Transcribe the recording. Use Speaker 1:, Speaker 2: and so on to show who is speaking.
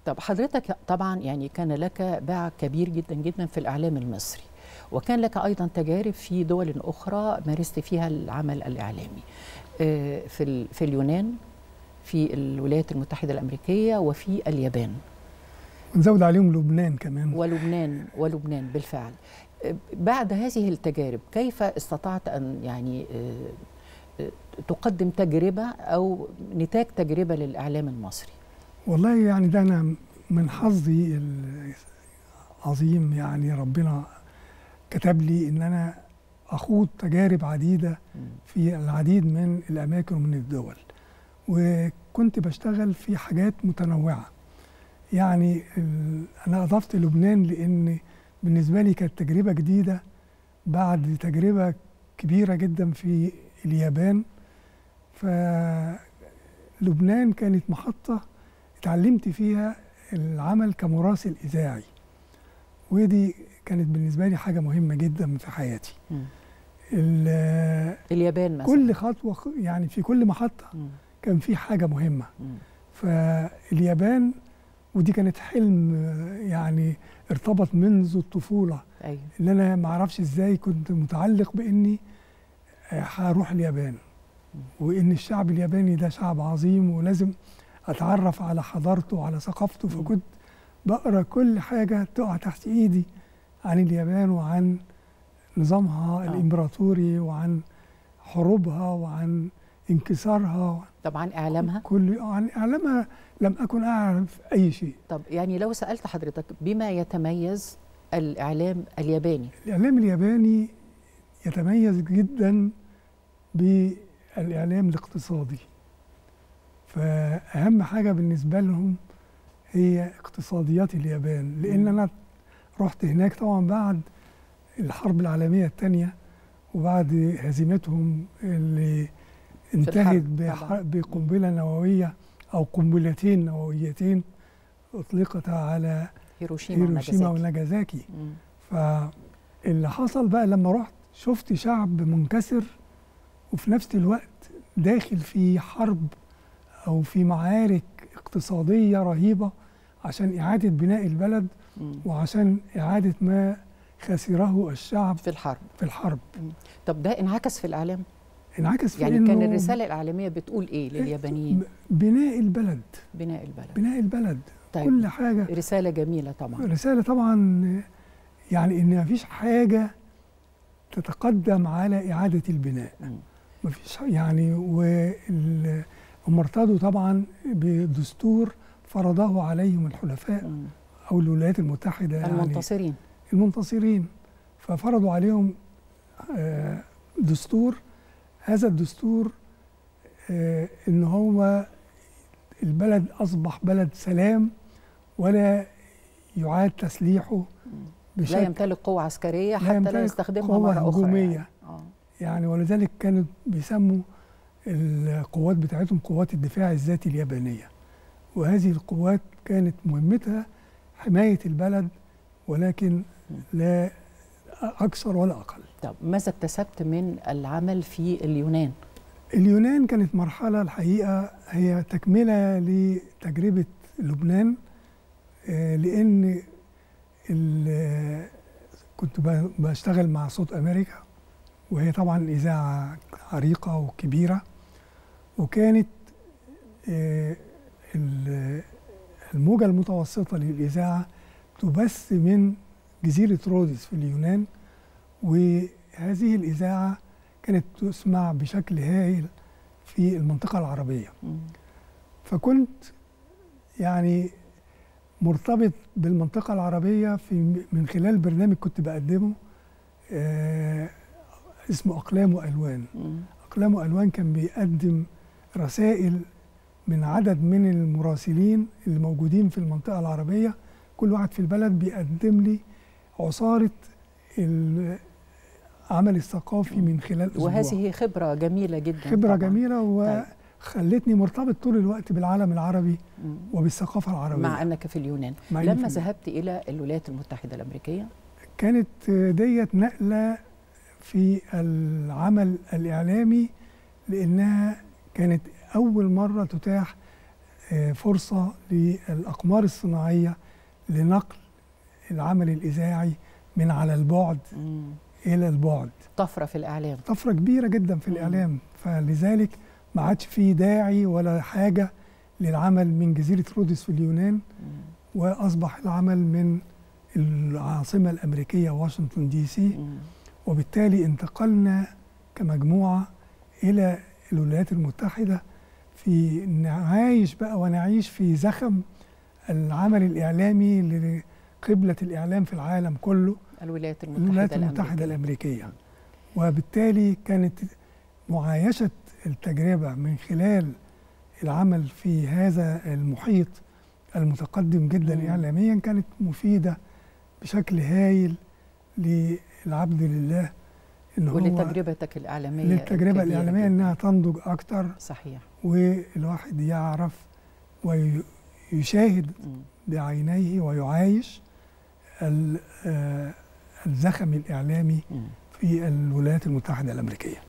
Speaker 1: طب حضرتك طبعا يعني كان لك باع كبير جدا جدا في الإعلام المصري وكان لك أيضا تجارب في دول أخرى مارست فيها العمل الإعلامي آه، في ال- في اليونان في الولايات المتحدة الأمريكية وفي اليابان
Speaker 2: ونزود عليهم لبنان كمان
Speaker 1: ولبنان ولبنان بالفعل آه، بعد هذه التجارب كيف استطعت أن يعني آه، آه، تقدم تجربة أو نتاج تجربة للإعلام المصري
Speaker 2: والله يعني ده انا من حظي العظيم يعني ربنا كتب لي ان انا اخوض تجارب عديده في العديد من الاماكن ومن الدول وكنت بشتغل في حاجات متنوعه يعني ال- انا اضفت لبنان لان بالنسبه لي كانت تجربه جديده بعد تجربه كبيره جدا في اليابان فلبنان كانت محطه اتعلمت فيها العمل كمراسل اذاعي ودي كانت بالنسبه لي حاجه مهمه جدا في حياتي
Speaker 1: مم.
Speaker 2: ال-
Speaker 1: اليابان مثلا
Speaker 2: كل خطوه خ- يعني في كل محطه
Speaker 1: مم.
Speaker 2: كان في حاجه مهمه
Speaker 1: مم.
Speaker 2: فاليابان ودي كانت حلم آه، يعني ارتبط منذ الطفوله
Speaker 1: أيوه
Speaker 2: اللي انا ما اعرفش ازاي كنت متعلق باني آه، هروح اليابان وان الشعب الياباني ده شعب عظيم ولازم اتعرف على حضارته وعلى ثقافته
Speaker 1: مم.
Speaker 2: فكنت بقرا كل حاجه تقع تحت ايدي عن اليابان وعن نظامها
Speaker 1: آه.
Speaker 2: الامبراطوري وعن حروبها وعن انكسارها
Speaker 1: طبعا إعلامها
Speaker 2: كل عن اعلامها لم اكن اعرف اي شيء
Speaker 1: طب يعني لو سألت حضرتك بما يتميز الإعلام الياباني
Speaker 2: الاعلام الياباني يتميز جدا بالاعلام الاقتصادي فاهم حاجه بالنسبه لهم هي اقتصاديات اليابان لان
Speaker 1: مم.
Speaker 2: انا رحت هناك طبعا بعد الحرب العالميه الثانيه وبعد هزيمتهم اللي انتهت
Speaker 1: الحرب
Speaker 2: بح-
Speaker 1: طبعاً.
Speaker 2: بقنبله نوويه او قنبلتين نوويتين اطلقتا على
Speaker 1: هيروشيما,
Speaker 2: هيروشيما
Speaker 1: وناجازاكي.
Speaker 2: وناجازاكي
Speaker 1: مم.
Speaker 2: فاللي حصل بقى لما رحت شفت شعب منكسر وفي نفس الوقت داخل في حرب او في معارك اقتصاديه رهيبه عشان اعاده بناء البلد
Speaker 1: مم.
Speaker 2: وعشان اعاده ما خسره الشعب
Speaker 1: في الحرب
Speaker 2: في الحرب
Speaker 1: طب ده انعكس في الإعلام
Speaker 2: انعكس في
Speaker 1: يعني
Speaker 2: إنه
Speaker 1: كان الرسالة الإعلامية بتقول إيه لليابانيين
Speaker 2: ب- بناء البلد
Speaker 1: بناء البلد
Speaker 2: بناء البلد
Speaker 1: طيب
Speaker 2: كل حاجه
Speaker 1: رسالة جميلة طبعا
Speaker 2: رسالة طبعا يعني ان مفيش حاجة تتقدم على إعادة البناء
Speaker 1: مم.
Speaker 2: مفيش يعني وال- هم ارتضوا طبعا بدستور فرضه عليهم الحلفاء
Speaker 1: مم.
Speaker 2: أو الولايات المتحدة يعني
Speaker 1: المنتصرين
Speaker 2: المنتصرين ففرضوا عليهم آه، دستور هذا الدستور آه، ان هو البلد اصبح بلد سلام ولا يعاد تسليحه
Speaker 1: مم. لا
Speaker 2: بشكل
Speaker 1: يمتلك قوة عسكرية
Speaker 2: لا
Speaker 1: حتى لا
Speaker 2: يمتلك
Speaker 1: يستخدمها
Speaker 2: قوة
Speaker 1: مرة أخرى
Speaker 2: هجومية.
Speaker 1: يعني. آه.
Speaker 2: يعني ولذلك كانوا بيسموا القوات بتاعتهم قوات الدفاع الذاتي اليابانية وهذه القوات كانت مهمتها حماية البلد ولكن لا أكثر ولا أقل
Speaker 1: طب ماذا اكتسبت من العمل في اليونان؟
Speaker 2: اليونان كانت مرحلة الحقيقة هي تكملة لتجربة لبنان آه، لأن ال- كنت ب- بشتغل مع صوت أمريكا وهي طبعا إذاعة عريقة وكبيرة وكانت آه، ال- الموجة المتوسطة للإذاعة تبث من جزيرة رودس في اليونان وهذه الإذاعة كانت تسمع بشكل هائل في المنطقة العربية
Speaker 1: مم.
Speaker 2: فكنت يعني مرتبط بالمنطقة العربية في من خلال برنامج كنت بقدمه آه اسمه أقلام وألوان
Speaker 1: مم.
Speaker 2: أقلام وألوان كان بيقدم رسائل من عدد من المراسلين اللي موجودين في المنطقة العربية كل واحد في البلد بيقدم لي عصارة العمل الثقافي من خلال أسبوع
Speaker 1: وهذه خبرة جميلة جدا
Speaker 2: خبرة
Speaker 1: طبعاً.
Speaker 2: جميلة وخلتني مرتبط طول الوقت بالعالم العربي
Speaker 1: مم.
Speaker 2: وبالثقافة العربية
Speaker 1: مع أنك في اليونان
Speaker 2: مع إني
Speaker 1: لما
Speaker 2: في-
Speaker 1: ذهبت إلى الولايات المتحدة الأمريكية
Speaker 2: كانت ديت نقلة في العمل الإعلامي لأنها كانت أول مرة تتاح آه، فرصة للأقمار الصناعية لنقل العمل الإذاعي من على البعد
Speaker 1: مم.
Speaker 2: إلى البعد
Speaker 1: طفره في الاعلام
Speaker 2: طفرة كبيرة جدا في
Speaker 1: مم.
Speaker 2: الإعلام فلذلك ما عادش فيه داعي ولا حاجة للعمل من جزيرة رودس في اليونان
Speaker 1: مم.
Speaker 2: وأصبح العمل من العاصمة الأمريكية واشنطن دي سي
Speaker 1: مم.
Speaker 2: وبالتالي انتقلنا كمجموعة إلى الولايات المتحدة في نعايش بقى ونعيش في زخم العمل الإعلامي لقبلة الإعلام في العالم كله
Speaker 1: الولايات المتحده
Speaker 2: الولايات المتحدة
Speaker 1: الامريكيه
Speaker 2: الأمريكية وبالتالي كانت معايشة التجربة من خلال العمل في هذا المحيط المتقدم جدا
Speaker 1: مم.
Speaker 2: إعلاميا كانت مفيدة بشكل هايل للعبد لله إن هو
Speaker 1: ولتجربتك الاعلاميه
Speaker 2: للتجربة
Speaker 1: الكبيرة
Speaker 2: الإعلامية
Speaker 1: جداً.
Speaker 2: إنها تنضج أكتر
Speaker 1: صحيح
Speaker 2: والواحد يعرف ويشاهد
Speaker 1: مم.
Speaker 2: بعينيه ويعايش ال- آه، الزخم الإعلامي
Speaker 1: مم.
Speaker 2: في الولايات المتحدة الأمريكية